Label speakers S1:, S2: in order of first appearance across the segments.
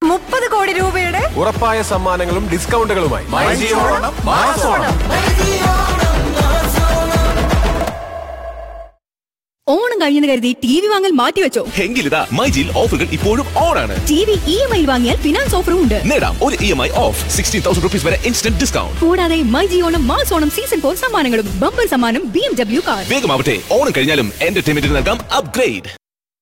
S1: മുപ്പത് കോടി രൂപയുടെ
S2: ഉറപ്പായ സമ്മാനങ്ങളും ഡിസ്കൗണ്ടുകളുമായി
S3: ഓണം കഴിഞ്ഞെന്ന് കരുതി ടി വി വാങ്ങൽ മാറ്റിവെച്ചോ
S4: എങ്കിലിതാ മൈജിൽ ഓഫറുകൾ ഇപ്പോഴും ഓൺ ആണ്
S3: T V E M I വാങ്ങിയാൽ ഫിനാൻസ് ഓഫറും ഉണ്ട്
S4: നേടാം ഒരു E M I off sixteen thousand rupees വരെ ഇൻസ്റ്റന്റ് ഡിസ്കൗണ്ട്
S3: കൂടാതെ MyG Onam mass Onam season four സമ്മാനങ്ങളും ബമ്പർ സമ്മാനം ബി എം ഡബ്ല്യു കാർ
S4: വേഗമാവട്ടെ ഓണം കഴിഞ്ഞാലും എന്റർടൈൻമെന്റിന് നൽകാം അപ്ഗ്രേഡ്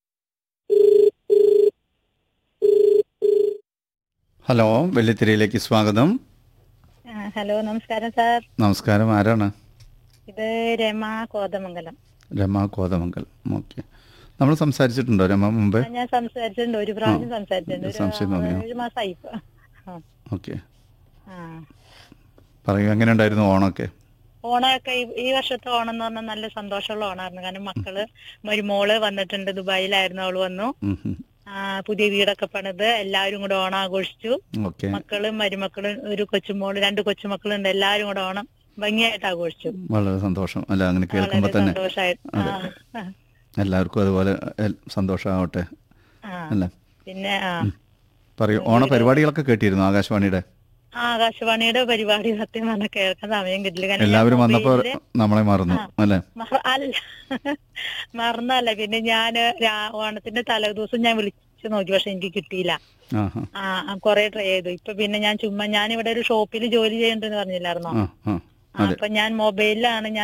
S5: ഹലോ വെള്ളിത്തിരയിലേക്ക് സ്വാഗതം
S6: ആ, ഹലോ നമസ്കാരം സാർ
S5: നമസ്കാരം ആരാണ്
S6: ഇത് രമ കോതമംഗലം
S5: രമ കോതമംഗൽ ഓക്കെ നമ്മൾ സംസാരിച്ചിട്ടുണ്ടോ രമ മുമ്പേ
S6: ആ, ഞാൻ സംസാരിച്ചിട്ടുണ്ട് ഒരു പ്രാവശ്യം സംസാരിച്ചിട്ടുണ്ട്
S5: സംശയം തോന്നിയോ?
S6: ഒരു ഏഴ് മാസമായി ഇപ്പൊ. ആ,
S5: ഓക്കെ
S6: ആ.
S5: പറയൂ എങ്ങനെ ഉണ്ടായിരുന്നു ഓണമൊക്കെ
S6: ഓണമൊക്കെ ഈ- ഈ വർഷത്തെ ഓണം എന്ന് പറഞ്ഞാൽ നല്ല സന്തോഷമുള്ള ഓണമായിരുന്നു കാരണം മക്കള് ഒരു മോള് വന്നിട്ടുണ്ട് ദുബായിലായിരുന്നു അവള് വന്നു
S5: ഉം, ഉം.
S6: ആ, പുതിയ വീടൊക്കെ പണിത് എല്ലാവരും കൂടെ ഓണം ആഘോഷിച്ചു
S5: ഓക്കെ
S6: മക്കളും മരുമക്കളും ഒരു കൊച്ചുമോള് രണ്ട് കൊച്ചുമക്കളുണ്ട് എല്ലാവരും കൂടെ ഓണം ഭംഗിയായിട്ട് ആഘോഷിച്ചു
S5: വളരെ സന്തോഷം അല്ല അങ്ങനെ
S6: വളരെ
S5: കേൾക്കുമ്പോൾ തന്നെ
S6: സന്തോഷമായിരുന്നു
S5: അതെ.
S6: ആ,
S5: എല്ലാവർക്കും അതുപോലെ എൽ- സന്തോഷമാവട്ടെ
S6: ആ.
S5: അല്ലേ
S6: പിന്നെ ആ
S5: പറയൂ ഓണ പരിപാടികളൊക്കെ കേട്ടിരുന്നു ആകാശവാണിയുടെ
S6: ആ, ആകാശവാണിയുടെ പരിപാടി സത്യം പറഞ്ഞാൽ കേൾക്കാൻ സമയം കിട്ടില്ല കാരണം ഞാൻ
S5: എല്ലാവരും വന്നപ്പോ
S6: മൊബൈലില്
S5: നമ്മളെ മറന്നു അല്ലേ
S6: മറ- അല്ല മറന്നല്ല പിന്നെ ഞാൻ ഓണത്തിന്റെ തലേദിവസം ഞാൻ വിളിച്ചു നോക്കി പക്ഷെ എനിക്ക് കിട്ടിയില്ല
S5: ആ ആ
S6: ആ കൊറേ ട്രൈ ചെയ്തു ഇപ്പൊ പിന്നെ ഞാൻ ചുമ്മാ ഞാൻ ഇവിടെ ഒരു ഷോപ്പിൽ ജോലി ചെയ്യണ്ടെന്ന് പറഞ്ഞില്ലായിരുന്നോ
S5: ആ ആ
S6: ആ, അപ്പൊ ഞാൻ മൊബൈലിലാണ് ഞാൻ